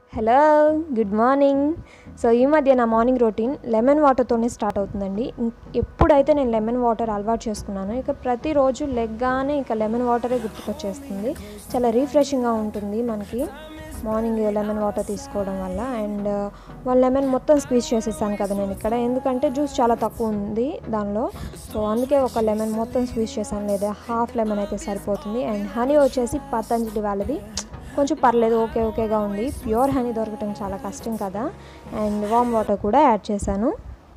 Hello good morning so ఈ మధ్య నా మార్నింగ్ రొటీన్ లెమన్ వాటర్తోనే స్టార్ట్ అవుతుందండి ఇం- ఎప్పుడైతే నేను లెమన్ వాటర్ అలవాటు చేసుకున్నానో ఇక ప్రతిరోజు లెగ్గానే ఇక లెమన్ వాటరే గుర్తుకొచ్చేస్తుంది చాలా రీఫ్రెషింగ్గా ఉంటుంది మనకి మార్నింగ్ లెమన్ వాటర్ తీసుకోవడం వల్ల అండ్ వన్ లెమన్ మొత్తం స్క్వీజ్ చేసేసాను కదా నేను ఇక్కడ ఎందుకంటే జ్యూస్ చాలా తక్కువ ఉంది దానిలో సో అందుకే ఒక లెమన్ మొత్తం స్క్వీజ్ చేశాను లేదా హాఫ్ లెమన్ అయితే సరిపోతుంది అండ్ హనీ వచ్చేసి పతంజలి వాళ్ళది కొంచెం పర్లేదు ఓకే ఓకేగా ఉంది ప్యూర్ హనీ దొరకటం చాలా కష్టం కదా అండ్ వామ్ వాటర్ కూడా యాడ్ చేశాను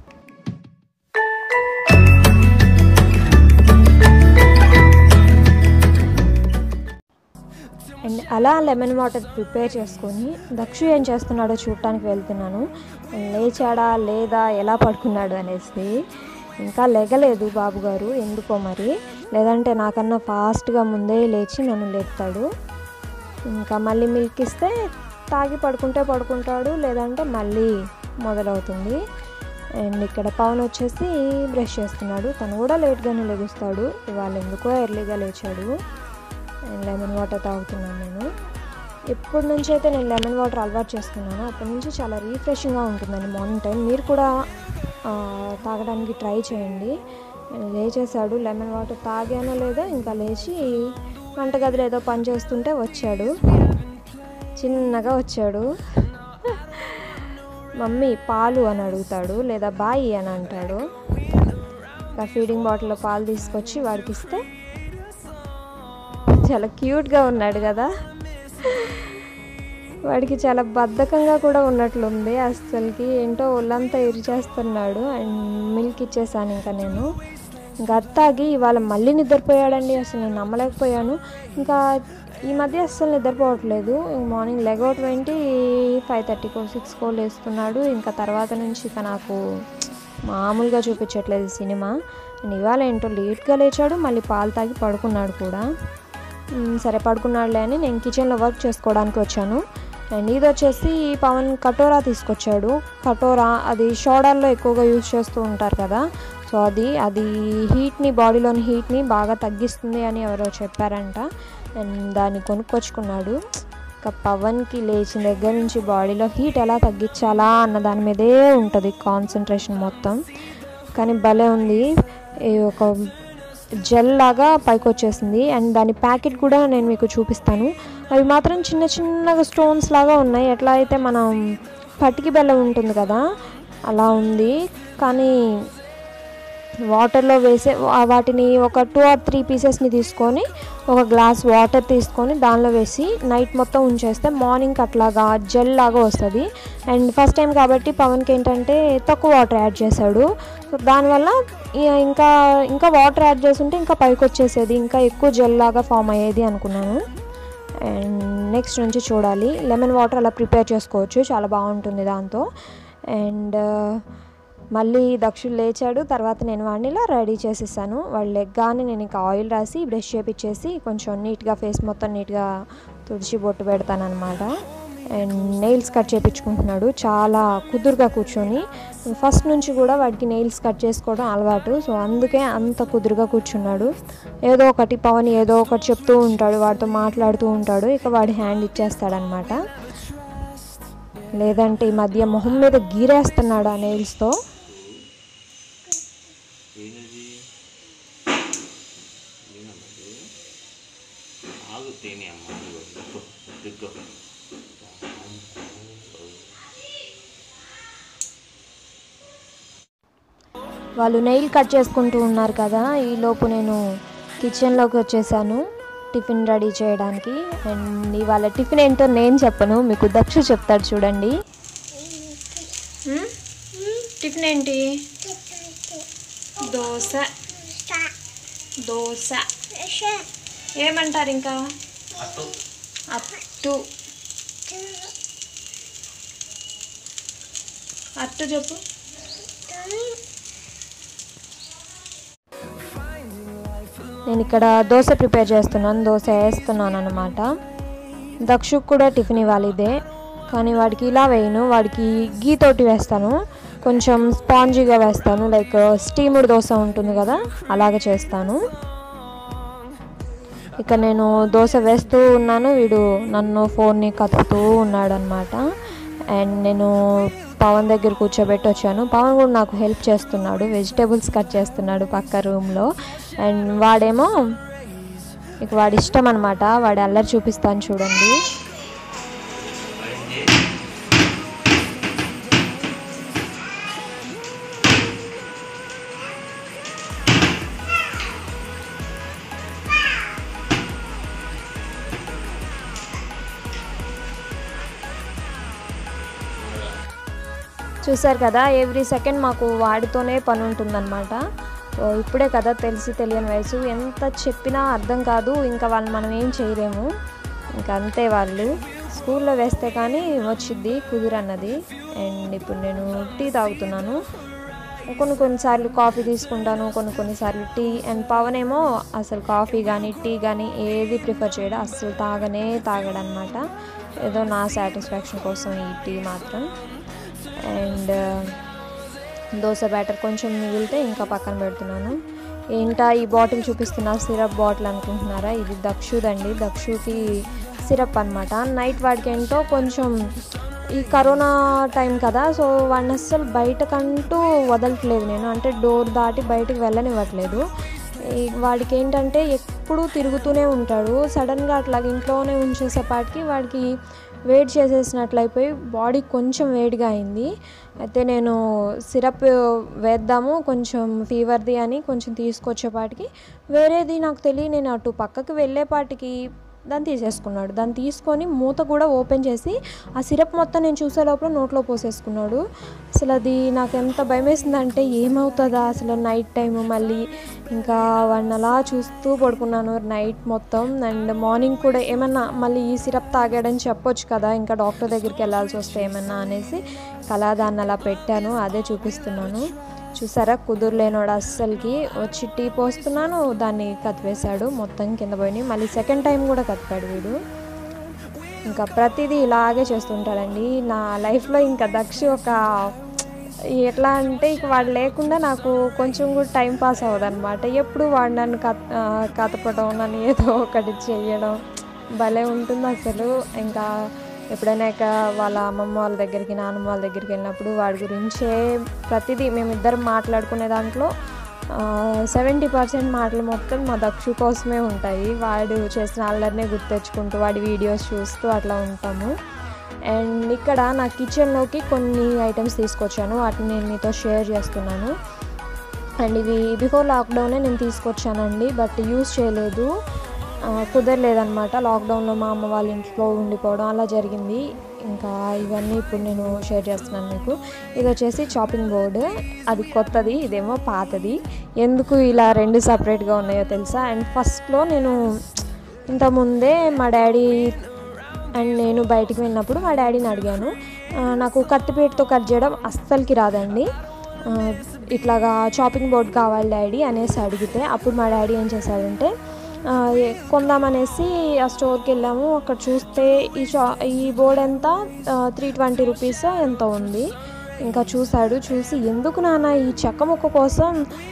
అండ్ అలా లెమన్ వాటర్ ప్రిపేర్ చేసుకొని దక్షు ఏం చేస్తున్నాడో చూడటానికి వెళ్తున్నాను అండ్ లేచాడా లేదా ఎలా పడుకున్నాడు అనేసి ఇంకా లెగలేదు బాబు గారు ఎందుకో మరి లేదంటే నాకన్నా ఫాస్ట్గా ముందే లేచి నన్ను లేపుతాడు ఇంకా మళ్ళీ మిల్క్ ఇస్తే తాగి పడుకుంటే పడుకుంటాడు లేదంటే మళ్ళీ మొదలవుతుంది అండ్ ఇక్కడ పవన్ వచ్చేసి బ్రష్ చేస్తున్నాడు తను కూడా లేట్గానే లెగుస్తాడు ఇవాళ ఎందుకో ఎర్లీగా లేచాడు అండ్ లెమన్ వాటర్ తాగుతున్నాను నేను ఎప్పటి నుంచి అయితే నేను లెమన్ వాటర్ అలవాటు చేసుకున్నానో అప్పటి నుంచి చాలా రీఫ్రెషింగ్గా ఉంటుందండి మార్నింగ్ టైం మీరు కూడా ఆ, తాగడానికి ట్రై చేయండి అండ్ లేచేసాడు లెమన్ వాటర్ తాగానో లేదో ఇంకా లేచి వంటగదిలో ఏదో పని చేస్తుంటే వచ్చాడు చిన్నగా వచ్చాడు మమ్మీ పాలు అని అడుగుతాడు లేదా బాయి అని అంటాడు ఇంకా ఫీడింగ్ బాటిల్లో పాలు తీసుకొచ్చి వాడికి ఇస్తే చాలా క్యూట్గా ఉన్నాడు కదా వాడికి చాలా బద్ధకంగా కూడా ఉన్నట్లుంది అస్సలకి ఏంటో ఒళ్ళంతా ఇరిచేస్తున్నాడు అండ్ మిల్క్ ఇచ్చేసాను ఇంకా నేను ఇంకా అత్తాగి ఇవాళ మళ్ళీ నిద్రపోయాడండి అసలు నేను నమ్మలేకపోయాను ఇంకా ఈ మధ్య అస్సలు నిద్రపోవట్లేదు మార్నింగ్ లెగౌట్ ట్వంటీ ఫైవ్ థర్టీకో సిక్స్కో లేస్తున్నాడు ఇంకా తర్వాత నుంచి ఇక నాకు మామూలుగా చూపించట్లేదు సినిమా అండ్ ఇవాళ ఏంటో లేట్గా లేచాడు మళ్ళీ పాలు తాగి పడుకున్నాడు కూడా మ్, సరే పడుకున్నాడులే అని నేను కిచెన్లో వర్క్ చేసుకోవడానికి వచ్చాను అండ్ ఇది వచ్చేసి పవన్ కటోరా తీసుకొచ్చాడు కటోరా అది షోడాల్లో ఎక్కువగా యూజ్ చేస్తూ ఉంటారు కదా సో అది అది హీట్ని బాడీలోని హీట్ని బాగా తగ్గిస్తుంది అని ఎవరో చెప్పారంట అండ్ దాన్ని కొనుక్కొచ్చుకున్నాడు ఇంకా పవన్కి లేచిన దగ్గర నుంచి బాడీలో హీట్ ఎలా తగ్గించాలా అన్న దాని మీదే ఉంటుంది కాన్సన్ట్రేషన్ మొత్తం కానీ భలే ఉంది ఈ ఒక జెల్ లాగా పైకి వచ్చేసింది అండ్ దాని ప్యాకెట్ కూడా నేను మీకు చూపిస్తాను అవి మాత్రం చిన్న చిన్నగా స్టోన్స్ లాగా ఉన్నాయి ఎట్లా అయితే మనం పటికి బెల్లం ఉంటుంది కదా అలా ఉంది కానీ వాటర్లో వేసే వా- వాటిని ఒక టూ ఆర్ త్రీ పీసెస్ని తీసుకొని ఒక గ్లాస్ వాటర్ తీసుకొని దానిలో వేసి నైట్ మొత్తం ఉంచేస్తే మార్నింగ్ అట్లాగా జెల్ లాగా వస్తుంది అండ్ ఫస్ట్ టైం కాబట్టి పవన్కి ఏంటంటే తక్కువ వాటర్ యాడ్ చేశాడు సో దానివల్ల ఇ- ఇంకా ఇంకా వాటర్ యాడ్ చేస్తుంటే ఇంకా పైకి వచ్చేసేది ఇంకా ఎక్కువ జెల్ లాగా ఫామ్ అయ్యేది అనుకున్నాను అండ్ నెక్స్ట్ నుంచి చూడాలి లెమన్ వాటర్ అలా ప్రిపేర్ చేసుకోవచ్చు చాలా బాగుంటుంది దాంతో అండ్ మళ్ళీ దక్షుడు లేచాడు తర్వాత నేను వాడిని ఇలా రెడీ చేసేసాను వాళ్ళు లెగ్గానే నేను ఇంకా ఆయిల్ రాసి బ్రష్ చేపించేసి కొంచెం నీట్గా ఫేస్ మొత్తం నీట్గా తుడిచి బొట్టు పెడతాను అనమాట అండ్ నెయిల్స్ కట్ చేపించుకుంటున్నాడు చాలా కుదురుగా కూర్చొని ఫస్ట్ నుంచి కూడా వాడికి నెయిల్స్ కట్ చేసుకోవడం అలవాటు సో అందుకే అంత కుదురుగా కూర్చున్నాడు ఏదో ఒకటి పవన్ ఏదో ఒకటి చెప్తూ ఉంటాడు వాడితో మాట్లాడుతూ ఉంటాడు ఇక వాడి హ్యాండ్ ఇచ్చేస్తాడనమాట లేదంటే ఈ మధ్య మొహం మీద గీరేస్తున్నాడు ఆ నెయిల్స్తో ఏంటది ఏనమ్మది ఆగుతేనే అమ్మ ఇదిగో, దిక్కో దిక్కో వాళ్ళు నెయిల్ కట్ చేసుకుంటూ ఉన్నారు కదా ఈ లోపు నేను కిచెన్లోకి వచ్చేసాను టిఫిన్ రెడీ చేయడానికి అండ్ ఇవాళ టిఫిన్ ఏంటో నేను చెప్పను మీకు దక్షు చెప్తాడు చూడండి టిఫిన్ ఏంటి దోశ దోశ ఏమంటారు ఇంకా అటు అట్టు అట్టు చెప్పు నేను ఇక్కడ దోశ ప్రిపేర్ చేస్తున్నాను దోశ వేస్తున్నాను అనమాట దక్షుకు కూడా టిఫిన్ ఇవ్వాలి ఇదే కానీ వాడికి ఇలా వేయను వాడికి గీ తోటి వేస్తాను కొంచెం స్పాంజీగా వేస్తాను లైక్ స్టీముడ్ దోశ ఉంటుంది కదా అలాగే చేస్తాను ఇక నేను దోశ వేస్తూ ఉన్నాను వీడు నన్ను ఫోన్ని కతుకుతూ ఉన్నాడు అనమాట అండ్ నేను పవన్ దగ్గర కూర్చోబెట్టి వచ్చాను పవన్ కూడా నాకు హెల్ప్ చేస్తున్నాడు వెజిటేబుల్స్ కట్ చేస్తున్నాడు పక్క రూమ్లో అండ్ వాడేమో ఇక వాడి ఇష్టం అనమాట వాడి అల్లరి చూపిస్తాను చూడండి చూసారు కదా ఎవ్రీ సెకండ్ మాకు వాడితోనే పని ఉంటుందన్నమాట సో ఇప్పుడే కదా తెలిసి తెలియని వయసు ఎంత చెప్పినా అర్థం కాదు ఇంకా వాళ్ళు మనం ఏం చేయలేము ఇంకా అంతే వాళ్ళు స్కూల్లో వేస్తే కానీ వచ్చిద్ది కుదురన్నది అండ్ ఇప్పుడు నేను టీ తాగుతున్నాను కొన్ని కొన్నిసార్లు కాఫీ తీసుకుంటాను కొన్ని కొన్నిసార్లు టీ అండ్ పవన్ ఏమో అసలు కాఫీ కానీ టీ కానీ ఏది ప్రిఫర్ చేయడం అస్సలు తాగనే తాగడనమాట ఏదో నా సాటిస్ఫాక్షన్ కోసం ఈ టీ మాత్రం అండ్ దోశ బ్యాటర్ కొంచెం మిగిలితే ఇంకా పక్కన పెడుతున్నాను ఏంటా ఈ బాటిల్ చూపిస్తున్నా సిరప్ బాటిల్ అనుకుంటున్నారా ఇది దక్షుదండి దక్షుకి సిరప్ అనమాట నైట్ వాడికి ఏంటో కొంచెం ఈ కరోనా టైం కదా సో వాడిని అస్సలు బయటకంటూ వదలట్లేదు నేను అంటే డోర్ దాటి బయటకు వెళ్ళనివ్వట్లేదు ఈ వాడికి ఏంటంటే ఎప్పుడూ తిరుగుతూనే ఉంటాడు సడన్గా అట్లా ఇంట్లోనే ఉంచేసేపాటికి వాడికి వేడి చేసేసినట్లయిపోయి బాడీ కొంచెం వేడిగా అయింది అయితే నేను సిరప్ వేద్దాము కొంచెం ఫీవర్ది అని కొంచెం తీసుకొచ్చేపాటికి వేరేది నాకు తెలియ నేను అటు పక్కకి వెళ్ళేపాటికి దాన్ని తీసేసుకున్నాడు దాన్ని తీసుకొని మూత కూడా ఓపెన్ చేసి ఆ సిరప్ మొత్తం నేను చూసే లోపల నోట్లో పోసేసుకున్నాడు అసలు అది నాకు ఎంత భయం వేసిందంటే ఏమవుతుందా అసలు నైట్ టైం మళ్ళీ ఇంకా వాడిని అలా చూస్తూ పడుకున్నాను నైట్ మొత్తం అండ్ మార్నింగ్ కూడా ఏమన్నా మళ్ళీ ఈ సిరప్ తాగాడని చెప్పొచ్చు కదా ఇంకా డాక్టర్ దగ్గరికి వెళ్ళాల్సి వస్తే ఏమన్నా అనేసి అలా దాన్ని అలా పెట్టాను అదే చూపిస్తున్నాను చూసారా కుదురులేనోడు అస్సలకి వచ్చి టీ పోస్తున్నాను దాన్ని కతివేశాడు మొత్తం కింద పోయి మళ్ళీ సెకండ్ టైం కూడా కతిపాడు వీడు ఇంకా ప్రతిదీ ఇలాగే చేస్తుంటాడండి నా లైఫ్లో ఇంకా దక్షి ఒక ఎట్లా అంటే ఇక వాడు లేకుండా నాకు కొంచెం కూడా టైం పాస్ అవ్వదు అనమాట ఎప్పుడు వాడు నన్ను కత కతపడం నన్ను ఏదో ఒకటి చేయడం భలే ఉంటుంది అసలు ఇంకా ఎప్పుడైనా ఇక వాళ్ళ అమ్మమ్మ వాళ్ళ దగ్గరికి నాన్నమ్మ వాళ్ళ దగ్గరికి వెళ్ళినప్పుడు వాడి గురించే ప్రతిదీ మేమిద్దరం మాట్లాడుకునే దాంట్లో సెవెంటీ పర్సెంట్ మాటలు మొత్తం మా దక్షు కోసమే ఉంటాయి వాడు చేసిన అల్లరినే గుర్తెచ్చుకుంటూ వాడి వీడియోస్ చూస్తూ అట్లా ఉంటాము అండ్ ఇక్కడ నా కిచెన్లోకి కొన్ని ఐటమ్స్ తీసుకొచ్చాను వాటిని నేను మీతో షేర్ చేస్తున్నాను అండ్ ఇవి బిఫోర్ లాక్డౌనే నేను తీసుకొచ్చానండి బట్ యూస్ చేయలేదు కుదరలేదనమాట లాక్డౌన్లో మా అమ్మ వాళ్ళ ఇంట్లో ఉండిపోవడం అలా జరిగింది ఇంకా ఇవన్నీ ఇప్పుడు నేను షేర్ చేస్తున్నాను మీకు ఇది వచ్చేసి చాపింగ్ బోర్డు అది కొత్తది ఇదేమో పాతది ఎందుకు ఇలా రెండు సపరేట్గా ఉన్నాయో తెలుసా అండ్ ఫస్ట్లో నేను ఇంతకుముందే మా డాడీ అండ్ నేను బయటికి వెళ్ళినప్పుడు మా డాడీని అడిగాను నాకు కత్తిపేటతో కట్ చేయడం అస్సలకి రాదండి ఇట్లాగా చాపింగ్ బోర్డ్ కావాలి డాడీ అనేసి అడిగితే అప్పుడు మా డాడీ ఏం చేశాడంటే కొందామనేసి ఆ స్టోర్కి వెళ్ళాము అక్కడ చూస్తే ఈ షా ఈ బోర్డ్ ఎంత త్రీ ట్వంటీ రూపీస్ ఎంత ఉంది ఇంకా చూశాడు చూసి ఎందుకు నాన్న ఈ చెక్క ముక్క కోసం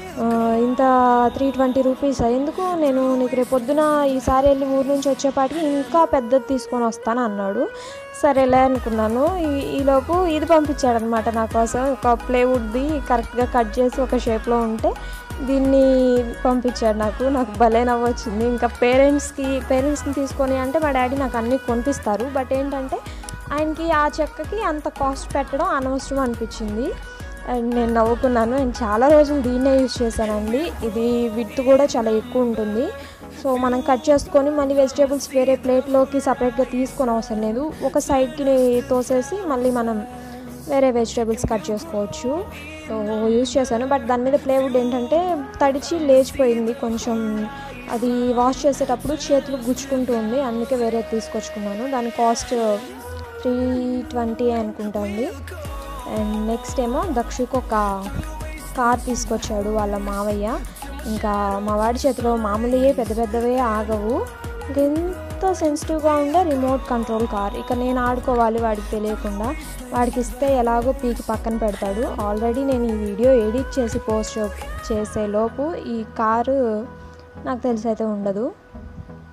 ఇంత త్రీ ట్వంటీ రూపీస్ ఎందుకు నేను నీకు రేపు పొద్దున ఈసారి వెళ్ళి ఊరు నుంచి వచ్చేపాటికి ఇంకా పెద్దది తీసుకొని వస్తాను అన్నాడు సరేలే అనుకున్నాను ఈ ఈలోపు ఇది పంపించాడనమాట నా కోసం ఒక ప్లేవుడ్ది కరెక్ట్గా కట్ చేసి ఒక షేప్లో ఉంటే దీన్ని పంపించాడు నాకు నాకు భలే నవ్వొచ్చింది ఇంకా పేరెంట్స్కి పేరెంట్స్ని తీసుకొని అంటే మా డాడీ నాకు అన్నీ కొనిపిస్తారు బట్ ఏంటంటే ఆయనకి ఆ చెక్కకి అంత కాస్ట్ పెట్టడం అనవసరం అనిపించింది అండ్ నేను నవ్వుకున్నాను అండ్ చాలా రోజులు దీన్నే యూజ్ చేశానండి ఇది విత్ కూడా చాలా ఎక్కువ ఉంటుంది సో మనం కట్ చేసుకొని మళ్ళీ వెజిటేబుల్స్ వేరే ప్లేట్లోకి సపరేట్గా తీసుకొని అవసరం లేదు ఒక సైడ్కి తోసేసి మళ్ళీ మనం వేరే వెజిటేబుల్స్ కట్ చేసుకోవచ్చు సో యూజ్ చేశాను బట్ దాని మీద ప్లేవుడ్ ఏంటంటే తడిచి లేచిపోయింది కొంచెం అది వాష్ చేసేటప్పుడు చేతులు గుచ్చుకుంటూ ఉంది అందుకే వేరే తీసుకొచ్చుకున్నాను దాని కాస్ట్ త్రీ ట్వంటీ అనుకుంటా అండి అండ్ నెక్స్ట్ ఏమో దక్షుకు ఒక కార్ తీసుకొచ్చాడు వాళ్ళ మావయ్య ఇంకా మా వాడి చేతిలో మామూలుగా పెద్ద పెద్దవే ఆగవు ఇంకా ఎంత సెన్సిటివ్గా ఉండే రిమోట్ కంట్రోల్ కార్ ఇక నేను ఆడుకోవాలి వాడికి తెలియకుండా వాడికి ఇస్తే ఎలాగో పీకి పక్కన పెడతాడు ఆల్రెడీ నేను ఈ వీడియో ఎడిట్ చేసి పోస్ట్ చేసే లోపు ఈ కారు నాకు తెలిసి అయితే ఉండదు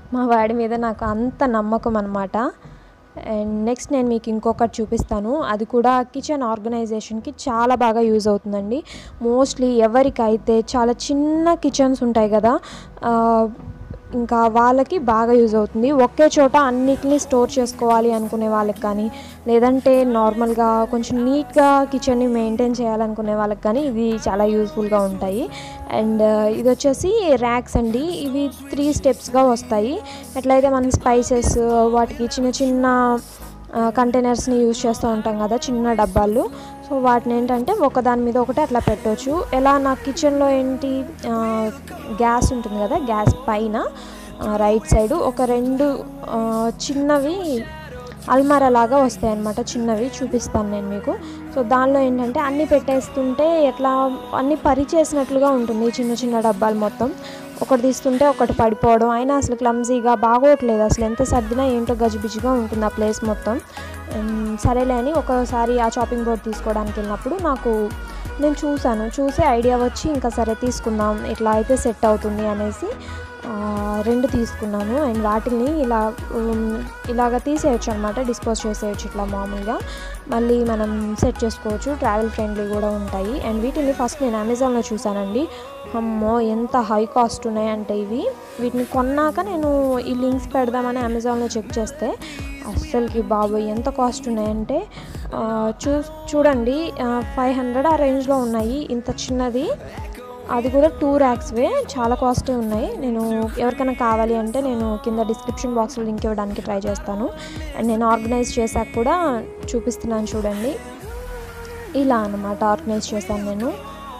మా వాడి మీద నాకు అంత నమ్మకం అనమాట అండ్ నెక్స్ట్ నేను మీకు ఇంకొకటి చూపిస్తాను అది కూడా కిచెన్ ఆర్గనైజేషన్కి చాలా బాగా యూజ్ అవుతుందండి మోస్ట్లీ ఎవరికైతే చాలా చిన్న కిచెన్స్ ఉంటాయి కదా ఆ, ఇంకా వాళ్ళకి బాగా యూజ్ అవుతుంది ఒకే చోట అన్నిటిని స్టోర్ చేసుకోవాలి అనుకునే వాళ్ళకి కానీ లేదంటే నార్మల్గా కొంచెం నీట్గా కిచెన్ని మెయింటైన్ చేయాలనుకునే వాళ్ళకి కానీ ఇవి చాలా యూస్ఫుల్గా ఉంటాయి అండ్ ఇది వచ్చేసి ర్యాక్స్ అండి ఇవి త్రీ స్టెప్స్గా వస్తాయి ఎట్లయితే మనం స్పైసెస్ వాటికి చిన్న చిన్న కంటైనర్స్ని యూజ్ చేస్తూ ఉంటాం కదా చిన్న డబ్బాలు సో వాటిని ఏంటంటే ఒకదాని మీద ఒకటి అట్లా పెట్టవచ్చు ఎలా నా కిచెన్లో ఏంటి ఆ, గ్యాస్ ఉంటుంది కదా గ్యాస్ పైన ఆ, రైట్ సైడ్ ఒక రెండు ఆ, చిన్నవి అల్మారా లాగా వస్తాయి అన్నమాట చిన్నవి చూపిస్తాను నేను మీకు సో దానిలో ఏంటంటే అన్నీ పెట్టేస్తుంటే ఎట్లా అన్నీ పరిచేసినట్లుగా ఉంటుంది చిన్న చిన్న డబ్బాలు మొత్తం ఒకటి తీస్తుంటే ఒకటి పడిపోవడం అయినా అసలు క్లమ్జీగా బాగోట్లేదు అసలు ఎంత సర్దినా ఏంటో గజిబిజిగా ఉంటుంది ఆ ప్లేస్ మొత్తం ఉమ్, సరేలే అని ఒకసారి ఆ షాపింగ్ బోర్డ్ తీసుకోవడానికి వెళ్ళినప్పుడు నాకు నేను చూశాను చూసి ఐడియా వచ్చి ఇంకా సరే తీసుకుందాం ఇట్లా అయితే సెట్ అవుతుంది అనేసి ఆ, రెండు తీసుకున్నాను అండ్ వాటిని ఇలా ఉమ్, ఇలాగ తీసేయచ్చు అనమాట డిస్పోజ్ చేసేయచ్చు ఇట్లా మామూలుగా మళ్ళీ మనం సెట్ చేసుకోవచ్చు ట్రావెల్ ఫ్రెండ్లీ కూడా ఉంటాయి అండ్ వీటిని ఫస్ట్ నేను అమెజాన్లో చూసానండి అమ్మో ఎంత హై కాస్ట్ ఉన్నాయంటే ఇవి వీటిని కొన్నాక నేను ఈ లింక్స్ పెడదామని అమెజాన్లో చెక్ చేస్తే అస్సలకి బాబోయ్ ఎంత కాస్ట్ ఉన్నాయంటే ఆ, చూ చూడండి ఫైవ్ హండ్రెడ్ ఆ రేంజ్లో ఉన్నాయి ఇంత చిన్నది అది కూడా టూ ర్యాక్స్వే చాలా కాస్ట్ ఉన్నాయి నేను ఎవరికైనా కావాలి అంటే నేను కింద డిస్క్రిప్షన్ బాక్స్లో లింక్ ఇవ్వడానికి ట్రై చేస్తాను అండ్ నేను ఆర్గనైజ్ చేశాక కూడా చూపిస్తున్నాను చూడండి ఇలా అన్నమాట ఆర్గనైజ్ చేశాను నేను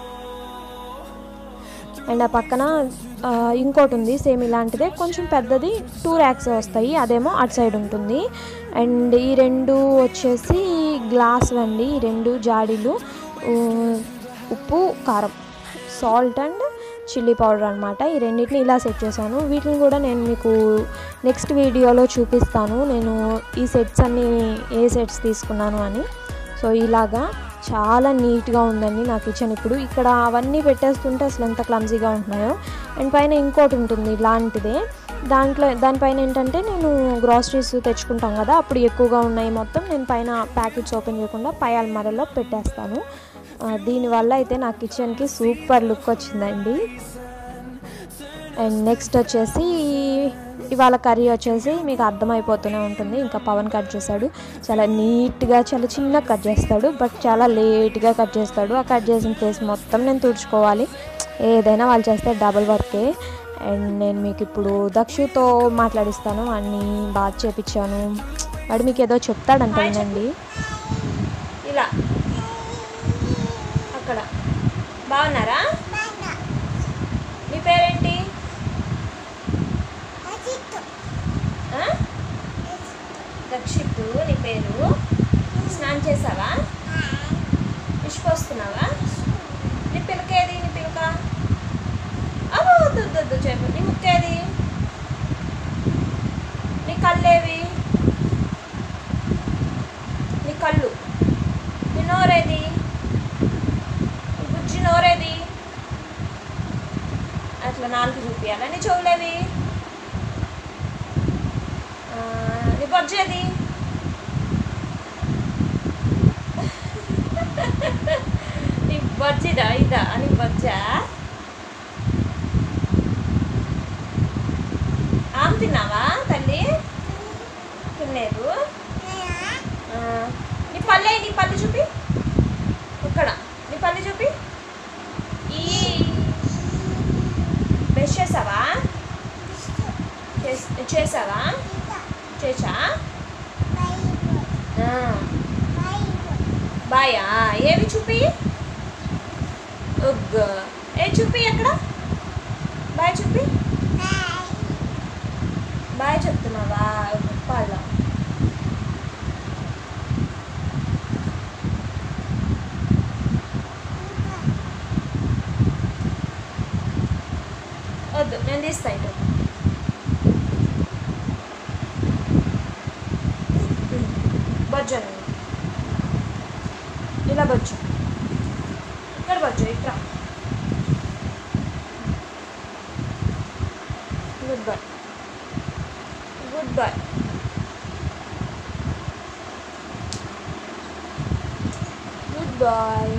అండ్ ఆ పక్కన ఆ, ఇంకోటి ఉంది సేమ్ ఇలాంటిదే కొంచెం పెద్దది టూ ర్యాక్స్ వస్తాయి అదేమో అటు సైడ్ ఉంటుంది అండ్ ఈ రెండు వచ్చేసి గ్లాస్ అండి ఈ రెండు జాడీలు ఊ, ఉప్పు కారం సాల్ట్ అండ్ చిల్లీ పౌడర్ అనమాట ఈ రెండింటిని ఇలా సెట్ చేశాను వీటిని కూడా నేను మీకు నెక్స్ట్ వీడియోలో చూపిస్తాను నేను ఈ సెట్స్ అన్ని ఏ సెట్స్ తీసుకున్నాను అని సో ఇలాగా చాలా నీట్గా ఉందండి నా కిచెన్ ఇప్పుడు ఇక్కడ అవన్నీ పెట్టేస్తుంటే అసలు ఎంత క్లమ్జీగా ఉంటున్నాయో అండ్ పైన ఇంకోటి ఉంటుంది ఇలాంటిదే దాంట్లో దానిపైన ఏంటంటే నేను గ్రాసరీస్ తెచ్చుకుంటాం కదా అప్పుడు ఎక్కువగా ఉన్నాయి మొత్తం నేను పైన ప్యాకెట్స్ ఓపెన్ చేయకుండా పై అల్మారాలో పెట్టేస్తాను ఆ, దీనివల్ల అయితే నా కిచెన్కి సూపర్ లుక్ వచ్చిందండి అండ్ నెక్స్ట్ వచ్చేసి ఇవాళ కర్రీ వచ్చేసి మీకు అర్థమైపోతూనే ఉంటుంది ఇంకా పవన్ కట్ చేశాడు చాలా నీట్గా చాలా చిన్న కట్ చేస్తాడు బట్ చాలా లేట్గా కట్ చేస్తాడు ఆ కట్ చేసిన ప్లేస్ మొత్తం నేను తుడుచుకోవాలి ఏదైనా వాళ్ళు చేస్తే డబుల్ వర్కే అండ్ నేను మీకు ఇప్పుడు దక్షుతో మాట్లాడిస్తాను అన్నీ బాగా చేపించాను వాడు మీకు ఏదో చెప్తాడంట వినండి ఇలా అక్కడ బాగున్నారా మీ పేరేంటి ఆ? రక్షిత్ నీ పేరు స్నానం చేసావా విషిపోస్తున్నావా నీ పిలకేది నీ పిలక అమ్మో వద్దు వద్దు, వద్దు చెప్పు నీ ముక్కేది నీ కళ్ళేవి నీ కళ్ళు నీ నోరేది నీ బుజ్జి నోరేది అట్లా నాలుగు చూపించాలా నీ చెవులేవి ఆ, నీ బొజ్జేది నీ బొజ్జిదా ఇదా నీ బొజ్జా ఆమె తిన్నావా తల్లి తినలేదు ఆ, నీ పల్లె నీ పళ్ళు చూపి ఇక్కడ నీ పళ్ళు చూపి ఈ బ్రష్ చేసావా చేస్- చేసావా చేసా ఆ, బాయా ఏవి చూపి ఉగ్ ఏ చూపి ఎక్కడ బాయ్ చూపి బాయ్ చెప్తున్నావా పాల వద్దు నేను తీస్తా ఇటు బొజ్జను ఇలా బొజ్జు ఇక్కడ బొజ్జు ఇట్రా గుడ్ బాయ్ బాయ్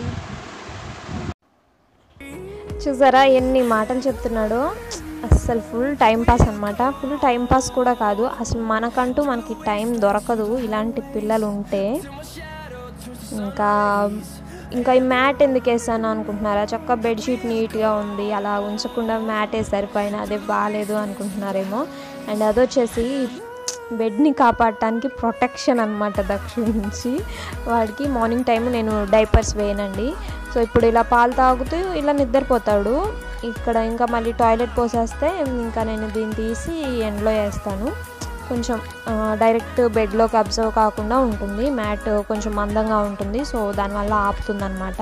చూసారా ఎన్ని మాటలు చెప్తున్నాడో అస్సలు ఫుల్ టైం పాస్ అనమాట ఫుల్ టైం పాస్ కూడా కాదు అసలు మనకంటూ మనకి టైం దొరకదు ఇలాంటి పిల్లలు ఉంటే ఇంకా ఇంకా ఈ మ్యాట్ ఎందుకు వేసాను అనుకుంటున్నారా చక్క బెడ్షీట్ నీట్గా ఉంది అలా ఉంచకుండా మ్యాట్ వేసారు పైన అదే బాగాలేదు అనుకుంటున్నారేమో అండ్ అదొచ్చేసి బెడ్ని కాపాడటానికి ప్రొటెక్షన్ అనమాట దక్షిణ నుంచి వాడికి మార్నింగ్ టైం నేను డైపర్స్ వేయనండి సో ఇప్పుడు ఇలా పాలు తాగుతూ ఇలా నిద్రపోతాడు ఇక్కడ ఇంకా మళ్ళీ టాయిలెట్ పోసేస్తే ఇంకా నేను దీన్ని తీసి ఎండలో వేస్తాను కొంచెం ఆ, డైరెక్ట్ బెడ్లోకి అబ్జర్వ్ కాకుండా ఉంటుంది మ్యాట్ కొంచెం మందంగా ఉంటుంది సో దానివల్ల ఆపుతుంది అనమాట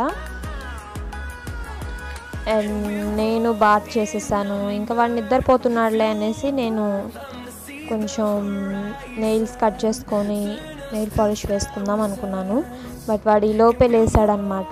అండ్ నేను బాత్ చేసేసాను ఇంకా వాడు నిద్రపోతున్నాడులే అనేసి నేను కొంచెం నెయిల్స్ కట్ చేసుకొని నెయిల్ పాలిష్ వేసుకుందాం అనుకున్నాను బట్ వాడు ఈ లోపే లేసాడనమాట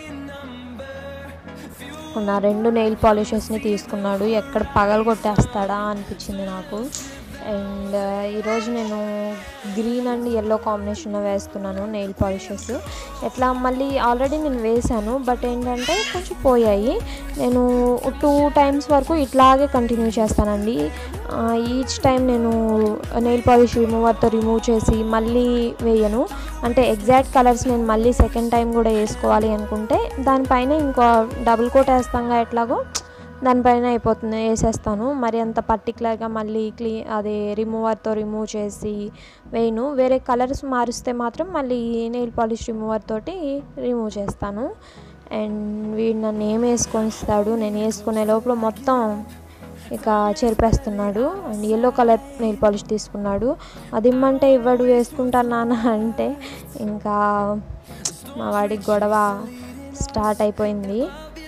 నా రెండు నెయిల్ పాలిషెస్ని తీసుకున్నాడు ఎక్కడ పగలు కొట్టేస్తాడా అనిపించింది నాకు అండ్ ఈరోజు నేను గ్రీన్ అండ్ ఎల్లో కాంబినేషన్లో వేస్తున్నాను నెయిల్ పాలిషెస్ ఎట్లా మళ్ళీ ఆల్రెడీ నేను వేశాను బట్ ఏంటంటే కొంచెం పోయాయి నేను టూ టైమ్స్ వరకు ఇట్లాగే కంటిన్యూ చేస్తానండి ఈచ్ టైం నేను నెయిల్ పాలిష్ రిమూవర్తో రిమూవ్ చేసి మళ్ళీ వేయను అంటే ఎగ్జాక్ట్ కలర్స్ నేను మళ్ళీ సెకండ్ టైం కూడా వేసుకోవాలి అనుకుంటే దానిపైన ఇంకో డబుల్ కోట్ వేస్తాంగా ఎట్లాగో దానిపైన అయిపోతుంది వేసేస్తాను మరి అంత పర్టికులర్గా మళ్ళీ క్లీ అది రిమూవర్తో రిమూవ్ చేసి వేయను వేరే కలర్స్ మారిస్తే మాత్రం మళ్ళీ నెయిల్ పాలిష్ రిమూవర్ తోటి రిమూవ్ చేస్తాను అండ్ వీడు నన్ను ఏం వేసుకొని ఇస్తాడు నేను వేసుకునే లోపల మొత్తం ఇక చెరిపేస్తున్నాడు and yellow colour nail polish తీసుకున్నాడు అది ఇమ్మంటే ఇవ్వడు వేసుకుంటాను నాన్న అంటే ఇంకా మా వాడికి గొడవ స్టార్ట్ అయిపోయింది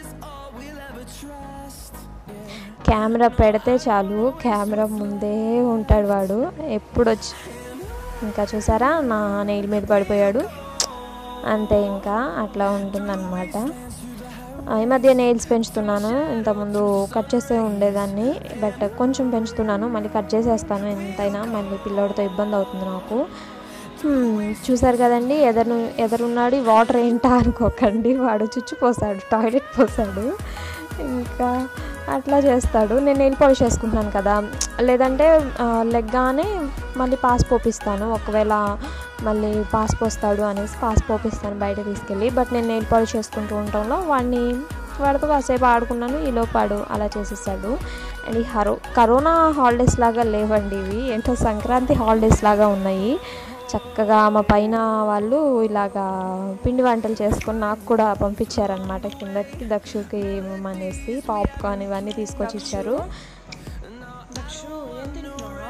కెమెరా పెడితే చాలు కెమెరా ముందే ఉంటాడు వాడు ఎప్పుడు వచ్చి ఇంకా చూసారా నా నెయిల్ మీద పడిపోయాడు అంతే ఇంకా అట్లా ఉంటుందన్నమాట ఆ, ఈ మధ్య నెయిల్స్ పెంచుతున్నాను ఇంతకుముందు కట్ చేసే ఉండేదాన్ని బట్ కొంచెం పెంచుతున్నాను మళ్ళీ కట్ చేసేస్తాను ఎంతైనా మళ్ళీ పిల్లోడితో ఇబ్బంది అవుతుంది నాకు హ్మ్, చూసారు కదండి ఎదరు ఎదరున్నాడు ఈ వాటర్ ఏంటా అనుకోకండి వాడు చుచ్చు పోసాడు టాయిలెట్ పోసాడు ఇంకా అట్లా చేస్తాడు నేను నెయిల్ పాలిష్ వేసుకుంటున్నాను కదా లేదంటే ఆ, లెగ్గానే మళ్ళీ పాస్ పోపిస్తాను ఒకవేళ మళ్ళీ పాస్ పోస్తాడు అనేసి పాస్ పోపిస్తాను బయట తీసుకెళ్ళి బట్ నేను నెయిల్ పాలిష్ చేసుకుంటూ ఉండటంలో వాడిని వాడితో కాసేపు ఆడుకున్నాను ఈలో పాడు అలా చేసేసాడు అండ్ ఈ హరో కరోనా హాలిడేస్ లాగా లేవండి ఇవి ఏంటో సంక్రాంతి హాలిడేస్ లాగా ఉన్నాయి చక్కగా మా పైన వాళ్ళు ఇలాగా పిండి వంటలు చేసుకొని నాకు కూడా పంపించారనమాట కిందకి దక్షుకి అనేసి పాప్కార్న్ ఇవన్నీ తీసుకొచ్చి ఇచ్చారు దక్షు ఏం తింటున్నావా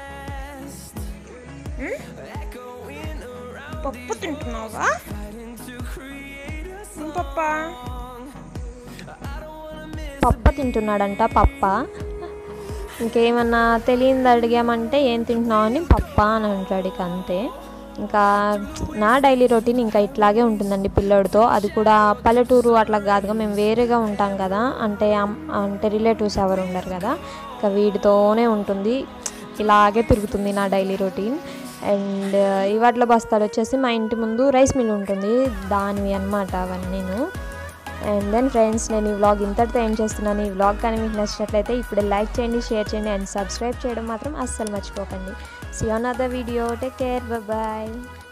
పప్పు తింటున్నావా ఏం పప్ప పప్ప తింటున్నాడంట పప్ప ఇంకేమన్నా తెలియదు అడిగామంటే ఏం తింటున్నావు అని పప్ప అని అంటాడు ఇక అంతే ఇంకా నా డైలీ రొటీన్ ఇంకా ఇట్లాగే ఉంటుందండి పిల్లోడితో అది కూడా పల్లెటూరు అట్లా కాదుగా మేము వేరేగా ఉంటాం కదా అంటే అమ్- అంటే రిలేటివ్స్ ఎవరు ఉండరు కదా ఇంకా వీడితోనే ఉంటుంది ఇలాగే తిరుగుతుంది నా డైలీ రొటీన్ అండ్ ఇవాట్ల బస్తాలు వచ్చేసి మా ఇంటి ముందు రైస్ మిల్ ఉంటుంది దానివి అన్నమాట అవన్నీను అండ్ దెన్ ఫ్రెండ్స్ నేను ఈ వ్లాగ్ ఇంతటితో ఏం చేస్తున్నాను ఈ వ్లాగ్ కానీ మీకు నచ్చినట్లయితే ఇప్పుడే లైక్ చేయండి షేర్ చేయండి అండ్ సబ్స్క్రైబ్ చేయడం మాత్రం అస్సలు మర్చిపోకండి see on other video take care bye